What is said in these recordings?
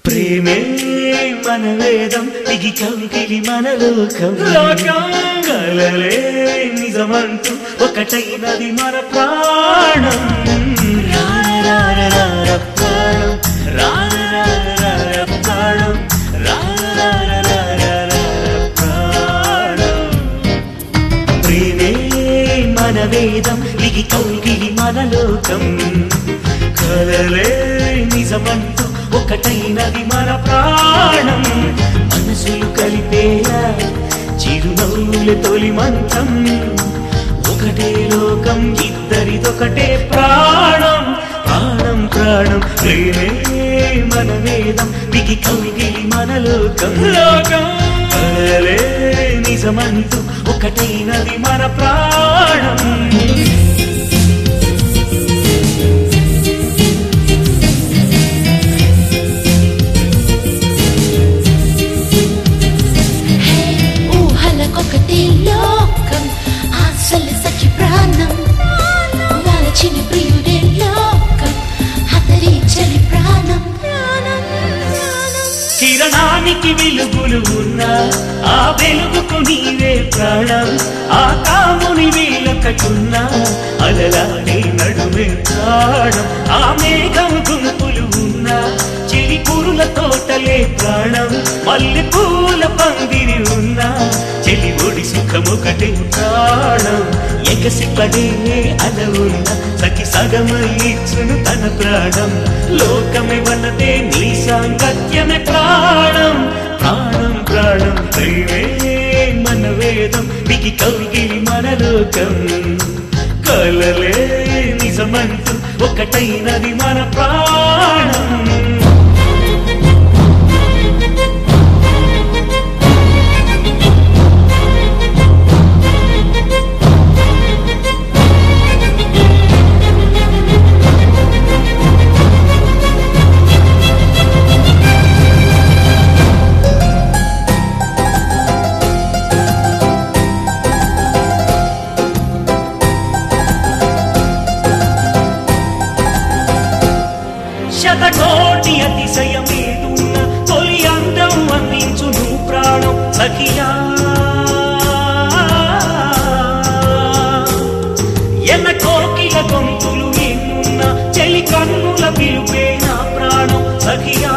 ప్రేమే మన వేదం దిగి కౌగిలి మన లోకం కలలే నిజమంటూ ఒకటైనది మన ప్రాణం రార రార రార ప్రాణం రార రార రార ప్రాణం రార రార రార రార ప్రాణం ప్రేమే మన వేదం లిగి కౌగిలి మన లోకం కలలే నిజమంటూ ఒకటైనది మన ప్రాణం మనసులు కలిపేలా చిరునవ్వుల తొలి మంత్రం ఒకటే లోకం ఇద్దరిదొకటే ప్రాణం ప్రాణం ప్రాణం ప్రేమే మన వేదం దిగి కౌగిలి మన లోకం లోకం కలలే నిజమంటూ ఒకటైనది మన ప్రాణం ఊహలకొకటి లోకం ఆశల సఖి ప్రాణం వాలచిన ప్రియుడే లోకం అతడి చలి ప్రాణం ప్రాణం ప్రాణం కిరణానికి వెలుగులు ఉన్నా ఆ వెలుగుకు నీవే ప్రాణం ఆ కాముని వేలకటున్నా అలలానే నడుమే ప్రాణం ఆ మేఘం గుంపులు ఉన్నా చెలి పూల తోటలే ప్రాణం మల్లె పూల పందిరి ఉన్నా చెలి ఒడి సుఖమొకటే ప్రాణం ఎగసి పడే అల ఉన్న సఖి సగమై ఇచ్చును తన ప్రాణం లోకమే వన్నదే నీ సాంగత్యమే ప్రాణం ప్రాణం ప్రాణం దైవే మన వేదం దిగి కౌగిలి మన లోకం కలలే నిజమంటూ ఒకటైనది మన ప్రాణం శతకోటి అతిశయమేదున్న తొలి అందం అందించు నువ్వు ప్రాణం సఖియా ఎన్న కోకిల గొంతులు ఎన్నున్న చెలి కన్నుల పిలుపే నా ప్రాణం సఖియా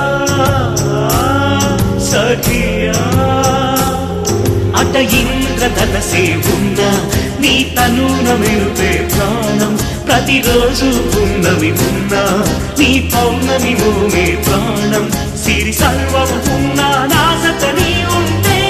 సఖియా అట ఇంద్రధనసే ఉన్న నీ తనున మెరుపే ప్రాణం ప్రతిరోజు ఉన్నవి ఉన్నా నీ పౌర్ణమి భూమే ప్రాణం సిరి సర్వము ఉన్నా నాసత నీ ఉంటే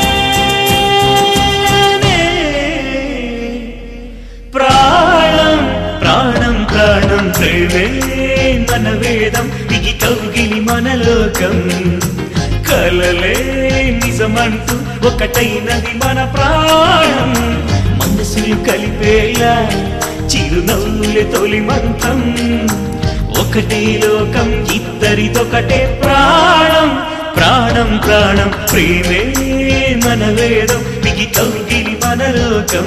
ప్రాణం ప్రాణం ప్రాణం ప్రేమే మన వేదం దిగి కౌగిలి మన లోకం కలలే నిజమంటూ ఒకటైనది మన ప్రాణం మనసులు కలిపేలా చిరునవ్వుల తొలి మంత్రం ఒకటే లోకం ఇద్దరిదొకటే ప్రాణం ప్రాణం ప్రాణం ప్రేమే మన వేదం దిగి కౌగిలి మన లోకం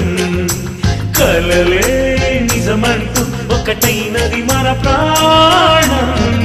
కలలే నిజమంటూ ఒకటైనది మన ప్రాణం